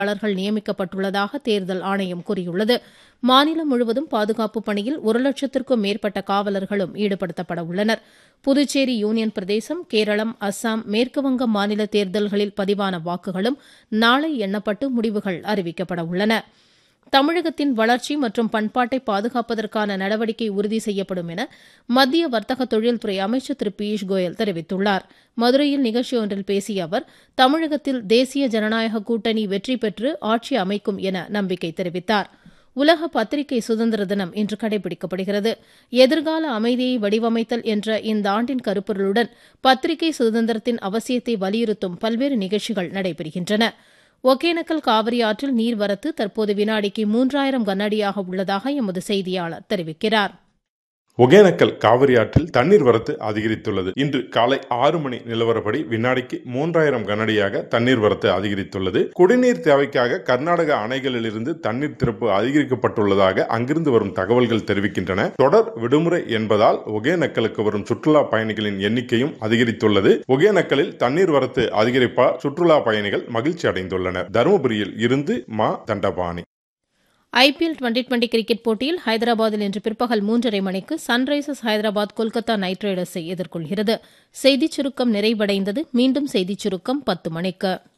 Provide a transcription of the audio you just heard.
பார்வையாளர்கள் நியமிக்கப்பட்டுள்ளதாக தேர்தல் ஆணையம் கூறியுள்ளது மாநிலம் முழுவதும் பாதுகாப்பு பணியில் ஒரு லட்சத்திற்கும் மேற்பட்ட காவலர்களும் ஈடுபடுத்தப்பட உள்ளனர் புதுச்சேரி யூனியன் பிரதேசம் கேரளம் அஸ்ஸாம் மேற்குவங்கம் மாநில தேர்தல்களில் பதிவான வாக்குகளும் நாளை எண்ணப்பட்டு முடிவுகள் அறிவிக்கப்பட உள்ளன தமிழகத்தின் வளர்ச்சி மற்றும் பண்பாட்டை பாதுகாப்பதற்கான நடவடிக்கை உறுதி செய்யப்படும் என மத்திய வர்த்தக தொழில்துறை அமைச்சர் திரு பியூஷ் கோயல் தெரிவித்துள்ளார் மதுரையில் நிகழ்ச்சி ஒன்றில் பேசிய அவர் தமிழகத்தில் தேசிய ஜனநாயக கூட்டணி வெற்றி பெற்று ஆட்சி அமைக்கும் என நம்பிக்கை தெரிவித்தார் உலக பத்திரிகை சுதந்திர தினம் இன்று கடைபிடிக்கப்படுகிறது எதிர்கால அமைதியை வடிவமைத்தல் என்ற இந்த ஆண்டின் கருப்பொருளுடன் பத்திரிகை சுதந்திரத்தின் அவசியத்தை வலியுறுத்தும் பல்வேறு நிகழ்ச்சிகள் நடைபெறுகின்றன ஒகேனக்கல் காவிரி ஆற்றில் நீர்வரத்து தற்போது வினாடிக்கு மூன்றாயிரம் கனஅடியாக உள்ளதாக எமது செய்தியாளர் தெரிவிக்கிறார் ஒகேனக்கல் காவிரி ஆற்றில் தண்ணீர் வரத்து அதிகரித்துள்ளது இன்று காலை ஆறு மணி நிலவரப்படி வினாடிக்கு மூன்றாயிரம் கனஅடியாக தண்ணீர் வரத்து அதிகரித்துள்ளது குடிநீர் தேவைக்காக கர்நாடக அணைகளிலிருந்து தண்ணீர் திறப்பு அதிகரிக்கப்பட்டுள்ளதாக அங்கிருந்து வரும் தகவல்கள் தெரிவிக்கின்றன தொடர் விடுமுறை என்பதால் ஒகேனக்கலுக்கு வரும் சுற்றுலா பயணிகளின் எண்ணிக்கையும் அதிகரித்துள்ளது ஒகேனக்கலில் தண்ணீர் வரத்து அதிகரிப்பால் சுற்றுலா பயணிகள் மகிழ்ச்சி அடைந்துள்ளனர் தருமபுரியில் இருந்து Ma Thandapani IPL twenty twenty cricket போட்டியில் ஹைதராபாத்தில் இன்று பிற்பகல் மூன்றரை மணிக்கு சன்ரைசர்ஸ் ஹைதராபாத் கொல்கத்தா நைட் ரைடர்ஸை எதிர்கொள்கிறது செய்திச் சுருக்கம் நிறைவடைந்தது மீண்டும் செய்திச் சுருக்கம் பத்து மணிக்கு